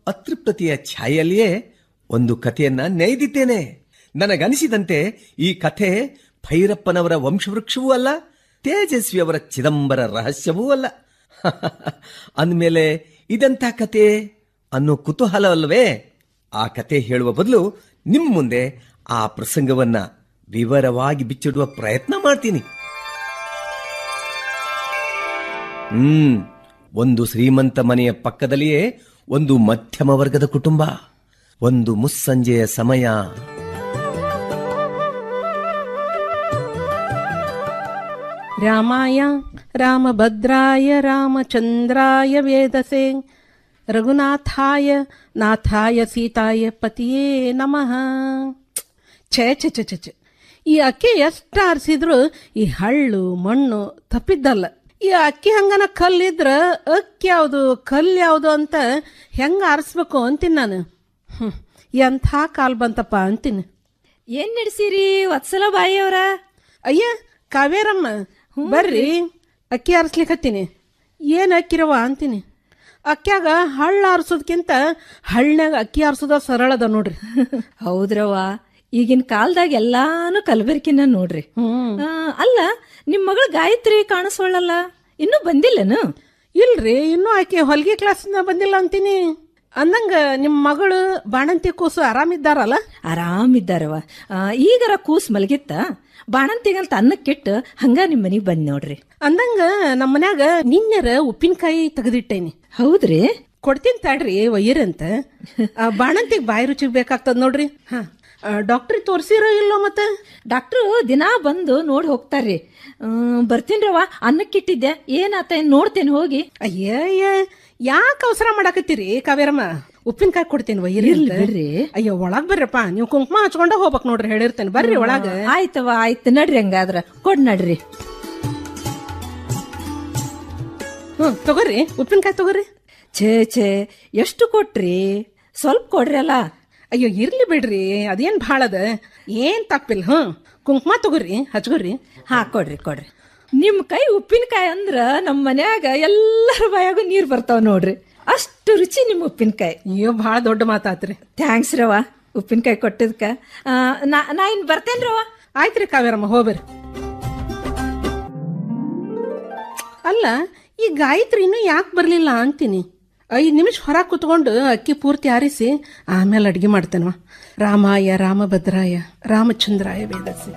ಅತೃಪ್ತತೆಯ ಛಾಯೆಯಲ್ಲಿಯೇ ಒಂದು ಕಥೆಯನ್ನ ನೇಯ್ದಿದ್ದೇನೆ ನನಗನಿಸಿದಂತೆ ಈ ಕಥೆ ಭೈರಪ್ಪನವರ ವಂಶವೃಕ್ಷವೂ ಅಲ್ಲ ತೇಜಸ್ವಿಯವರ ಚಿದಂಬರ ರಹಸ್ಯವೂ ಅಲ್ಲ ಅಂದಮೇಲೆ ಇದೆಂಥ ಕತೆ ಅನ್ನೋ ಕುತೂಹಲವಲ್ಲವೇ ಆ ಕತೆ ಹೇಳುವ ಬದಲು ನಿಮ್ಮ ಮುಂದೆ ಆ ಪ್ರಸಂಗವನ್ನ ವಿವರವಾಗಿ ಬಿಚ್ಚಿಡುವ ಪ್ರಯತ್ನ ಮಾಡ್ತೀನಿ ಹ್ಮ್ ಒಂದು ಶ್ರೀಮಂತ ಮನೆಯ ಪಕ್ಕದಲ್ಲಿಯೇ ಒಂದು ಮಧ್ಯಮ ವರ್ಗದ ಕುಟುಂಬ ಒಂದು ಮುಸ್ಸಂಜೆಯ ಸಮಯ ರಾಮಾಯ ರಾಮಭದ್ರಾಯ ರಾಮಚಂದ್ರಾಯ ವೇದಸೆ ರಘುನಾಥಾಯ ನಾಥಾಯ ಸೀತಾಯ ಪತಿಯೇ ನಮಃ ಛೇ ಛೆ ಛೆ ಛೆ ಛೆ ಈ ಅಕ್ಕಿ ಎಷ್ಟು ಆರಿಸಿದ್ರು ಈ ಹಳ್ಳು ಮಣ್ಣು ತಪ್ಪಿದ್ದಲ್ಲ ಈ ಅಕ್ಕಿ ಹಂಗನ ಕಲ್ಲಿದ್ರ ಅಕ್ಕಿ ಯಾವುದು ಕಲ್ಲು ಯಾವುದು ಅಂತ ಹೆಂಗ ಆರಿಸ್ಬೇಕು ಅಂತೀನಿ ನಾನು ಹ್ಮ್ ಎಂಥ ಕಾಲ್ ಬಂತಪ್ಪ ಅಂತೀನಿ ಏನ್ ನಡೆಸಿರಿ ವತ್ಸಲ ಬಾಯಿಯವರ ಅಯ್ಯ ಕಾವೇರಮ್ಮ ಬರ್ರಿ ಅಕ್ಕಿ ಆರಿಸ್ಲಿಕ್ಕತ್ತೀನಿ ಏನು ಅಕ್ಕಿರವ ಅಂತೀನಿ ಅಕ್ಕ್ಯಾಗ ಹಳ್ಳ ಆರಿಸೋದ್ಕಿಂತ ಹಳ್ಳ್ಯಾಗ ಅಕ್ಕಿ ಆರಿಸೋದ ಸರಳ ಅದ ನೋಡ್ರಿ ಹೌದ್ರವ್ವ ಈಗಿನ ಕಾಲದಾಗ ಎಲ್ಲಾನು ಕಲಬೆರಕಿನ ನೋಡ್ರಿ ಆ, ಅಲ್ಲ ನಿಮ್ ಮಗಳು ಗಾಯತ್ರಿ ಕಾಣಿಸ್ಕೊಳ್ಳಲ್ಲ ಇನ್ನೂ ಬಂದಿಲ್ಲನು ಇಲ್ರಿ ಇನ್ನೂ ಆಕೆ ಹೊಲಿಗೆ ಕ್ಲಾಸಿಂದ ಬಂದಿಲ್ಲ ಅಂತೀನಿ ಅಂದಂಗ ನಿಮ್ಮ ಮಗಳು ಬಾಣಂತಿ ಕೂಸು ಆರಾಮಿದ್ದಾರಲ್ಲ ಆರಾಮಿದ್ದಾರವ ಆ, ಈಗರ ಕೂಸ್ ಮಲಗಿತ್ತ ಬಾಣಂತಿಗಂತ ಅನ್ನಕ್ಕಿಟ್ಟು ಹಂಗ ನಿಮ್ ಮನಿಗ್ ಬಂದ್ ನೋಡ್ರಿ ಅಂದಂಗ ನಮ್ಮ ಮನ್ಯಾಗ ನಿನ್ನೆರ ಉಪ್ಪಿನಕಾಯಿ ತೆಗೆದಿಟ್ಟೇನಿ ಹೌದ್ರಿ ಕೊಡ್ತೀನಿ ತಾಡ್ರಿ ಒಯ್ಯಿರಂತ ಆ ಬಾಣಂತಿಗೆ ಬಾಯಿ ರುಚಿಗೆ ಬೇಕಾಗ್ತದ ನೋಡ್ರಿ ಹಾ ಡಾಕ್ಟ್ರಿಗೆ ತೋರ್ಸಿರೋ ಇಲ್ಲೋ ಮತ್ತೆ ಡಾಕ್ಟ್ರು ದಿನಾ ಬಂದು ನೋಡಿ ಹೋಗ್ತಾರ್ರಿ ಹ್ಮ್, ಬರ್ತೀನ್ರವ್ವ ಅನ್ನಕ್ಕಿಟ್ಟಿದ್ದೆ ಏನಾತ ಏನ್ ನೋಡ್ತೇನೆ ಹೋಗಿ ಅಯ್ಯಯ್ಯ ಯಾಕೆ ಅವಸರ ಮಾಡಾಕತ್ತೀರಿ ಕಾವೇರಮ್ಮ ಉಪ್ಪಿನಕಾಯಿ ಕೊಡ್ತೀನಿ ಒಯ್ಯಿರಿ ಇರ್ಲಿ ಅಂತ. ಬಿಡ್ರಿ. ಅಯ್ಯೋ ಒಳಗ್ ಬರ್ರಪ್ಪ ನೀವು ಕುಂಕುಮ ಹಚ್ಕೊಂಡ ಹೋಗ್ಬೇಕು ನೋಡ್ರಿ ಹೇಳಿರ್ತೇನೆ ಬರ್ರಿ ಒಳಗ ಆಯ್ತವ ಆಯ್ತು ನಡ್ರಿ ಹಂಗಾದ್ರ ಕೊಡ್ ನಡ್ರಿ ಹ್ಮ್ ತಗೋರಿ ಉಪ್ಪಿನಕಾಯಿ ತಗೋರಿ ಛೇ ಛೇ ಎಷ್ಟು ಕೊಟ್ರಿ ಸ್ವಲ್ಪ ಕೊಡ್ರಿ ಅಲ್ಲ ಅಯ್ಯೋ ಇರ್ಲಿ ಬಿಡ್ರಿ ಅದೇನ್ ಭಾಳ ಅದ ಏನ್ ತಪ್ಪಿಲ್ಲ ಹ್ಮ್ ಕುಂಕುಮ ತಗೋರಿ ಹಚ್ಕೋರಿ ಹಾ ಕೊಡ್ರಿ ಕೊಡ್ರಿ ನಿಮ್ ಕೈ ಉಪ್ಪಿನಕಾಯಿ ಅಂದ್ರ ನಮ್ ಮನ್ಯಾಗ ಎಲ್ಲರ ಬಾಯಾಗೂ ನೀರ್ ಬರ್ತಾವ ನೋಡ್ರಿ ಅಷ್ಟು ರುಚಿ ನಿಮ್ ಉಪ್ಪಿನಕಾಯಿ ಅಯ್ಯೋ ಭಾಳ ದೊಡ್ಡ ಮಾತಾತ್ರಿ ಥ್ಯಾಂಕ್ಸ್ ರವ ಉಪ್ಪಿನಕಾಯಿ ಕೊಟ್ಟಿದ್ಕ ಆ, ನಾ ನಾ ಇನ್ ಬರ್ತೇನ್ರವ ಆಯ್ತ್ರಿ ಕಾವೇರಮ್ಮ ಹೋಗ್ಬರ್ರಿ ಅಲ್ಲ ಈ ಗಾಯತ್ರಿ ಇನ್ನೂ ಯಾಕೆ ಬರಲಿಲ್ಲ ಅಂತೀನಿ ಐದು ನಿಮಿಷ ಹೊರಗೆ ಕುತ್ಕೊಂಡು ಅಕ್ಕಿ ಪೂರ್ತಿ ಆರಿಸಿ ಆಮೇಲೆ ಅಡ್ಗೆ ಮಾಡ್ತೇನವ ರಾಮಾಯ ರಾಮಭದ್ರಾಯ ರಾಮಚಂದ್ರಾಯ ವೇದಸಿ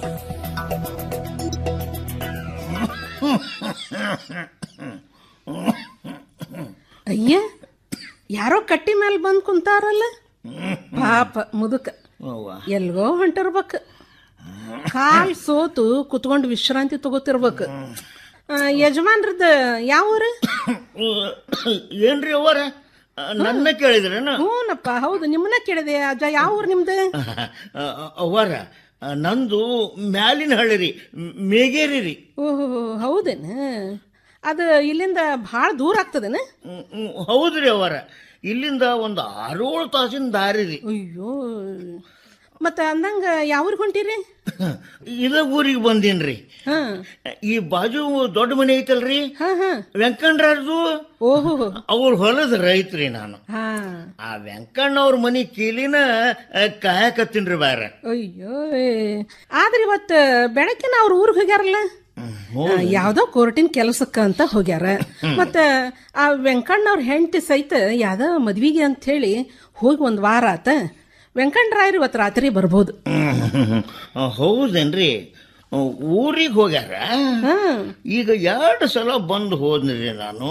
ಅಯ್ಯ ಯಾರೋ ಕಟ್ಟಿ ಮೇಲೆ ಬಂದು ಕುಂತಾರಲ್ಲ ಪಾಪ ಮುದುಕ ಎಲ್ಗೋ ಹೊಂಟಿರ್ಬೇಕು ಕಾಲ್ ಸೋತು ಕುತ್ಕೊಂಡು ವಿಶ್ರಾಂತಿ ತಗೋತಿರ್ಬೇಕು ಆ, ಯಜಮಾನ್ರದ್ದು ಯಾವ ಊರು ಏನ್ರಿ ಅವರ ನನ್ನ ಕೇಳಿದ್ರೇನು ಹ್ಞೂನಪ್ಪ ಹೌದು ನಿಮ್ಮನ್ನ ಕೇಳಿದೆ ಅಜ್ಜ ಯಾವ ಊರು ನಿಮ್ದು ಅವರ ನಂದು ಮ್ಯಾಲಿನ ಹಳ್ಳಿ ರೀ ಮೇಗೇರಿ ರೀ ಓಹೋ ಹೌದೇನ ಅದು ಇಲ್ಲಿಂದ ಭಾಳ ದೂರ ಆಗ್ತದೇನ ಹ್ಮ್, ಹ್ಮ್, ಹೌದ್ರಿ ಅವರ ಇಲ್ಲಿಂದ ಒಂದು ಆರೇಳು ತಾಸಿನ ದಾರಿ ರೀ ಅಯ್ಯೋ ಮತ್ತೆ ಅಂದಂಗ ಯಾವ ಊರಿಗೆ ಹೊಂಟಿರಿ ಇದ ಊರಿಗೆ ಬಂದೀನ್ರಿ ಹಾ ಈ ಬಾಜು ದೊಡ್ಡ ಮನೆ ಐತಲ್ರಿ ಹಾ ಹಾ ವೆಂಕಣ್ಣರಾಜು ಓಹೋ ಅವ್ರ ಹೊಲದ ರೈತ್ರಿ ನಾನು ಹಾ ಆ ವೆಂಕಣ್ಣ ಅವ್ರ ಮನಿ ಕೀಲಿನ ಕಾಯಕತ್ತೀನ್ರಿ ಬಾರ ಅಯ್ಯೋ ಆದ್ರೆ ಇವತ್ತು ಬೆಳಕಿನ ಅವ್ರ ಊರಿಗೆ ಹೋಗ್ಯಾರಲ್ಲ ಆ, ಯಾವ್ದೋ ಕೋರ್ಟಿನ ಕೆಲಸಕ್ಕ ಅಂತ ಹೋಗ್ಯಾರ ಮತ್ತ ಆ ವೆಂಕಣ್ಣ ಅವ್ರ ಹೆಂಡತಿ ಸಹಿತ ಯಾವ್ದೋ ಮದ್ವಿಗೆ ಅಂತ ಹೇಳಿ ಹೋಗಿ ಒಂದ್ ವಾರ ಆತ ವೆಂಕಣ್ಣರಾಯರು ಇವತ್ತು ರಾತ್ರಿ ಬರ್ಬೋದು ಹೌದೇನ್ರಿ ಊರಿಗೆ ಹೋಗ್ಯಾರ ಈಗ ಎರಡು ಸಲ ಬಂದು ಹೋದ್ನಿರಿ ನಾನು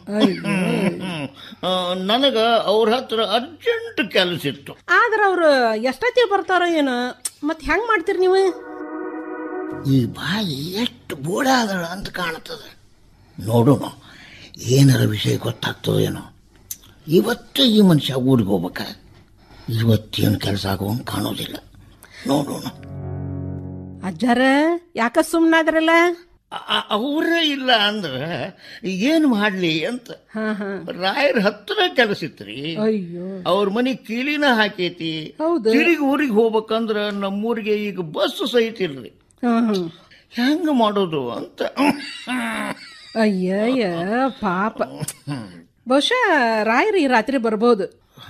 ಆ, ನನಗ ಅವ್ರ ಹತ್ರ ಅರ್ಜೆಂಟ್ ಕೆಲಸ ಇತ್ತು ಆದ್ರ ಅವ್ರು ಎಷ್ಟೊತ್ತಿಗೆ ಬರ್ತಾರೋ ಏನೋ ಮತ್ ಹೆಂಗ್ ಮಾಡ್ತೀರಿ ನೀವು ಈ ಬಾಯಿ ಎಷ್ಟು ಬೋಡ ಅದಳ ಅಂತ ಕಾಣ್ತದೆ ನೋಡೋಣ ಏನಾರ ವಿಷಯ ಗೊತ್ತಾಗ್ತದೋ ಏನೋ ಇವತ್ತೇ ಈ ಮನುಷ್ಯ ಊರಿಗೆ ಹೋಗ್ಬೇಕ ಇವತ್ತೇನು ಕೆಲಸ ಆಗುವಂಗೆ ಕಾಣೋದಿಲ್ಲ ನೋಡೋಣ ಅಜ್ಜಾರ ಯಾಕ ಸುಮ್ನಾದ್ರಲ್ಲ ಅವರೇ ಇಲ್ಲ ಅಂದ್ರೆ ಏನು ಮಾಡ್ಲಿ ಅಂತ ಹಾ ಹಾ ರಾಯರ ಹತ್ರ ಕೆಲಸ ಇತ್ರಿ ಅಯ್ಯೋ ಅವ್ರ ಮನಿ ಕೀಲಿನ ಹಾಕೈತಿ ಹೌದು. ತಿರುಗಿ ಊರಿಗೆ ಹೋಗ್ಬೇಕಂದ್ರ ನಮ್ಮೂರಿಗೆ ಈಗ ಬಸ್ ಸಹಿತ ಇಲ್ರಿ ಹಾ ಹಾ ಹೆಂಗ ಮಾಡೋದು ಅಂತ ಅಯ್ಯಯ್ಯ ಪಾಪ ಬಹುಶಃ ರಾಯರು ಈ ರಾತ್ರಿ ಬರ್ಬೋದು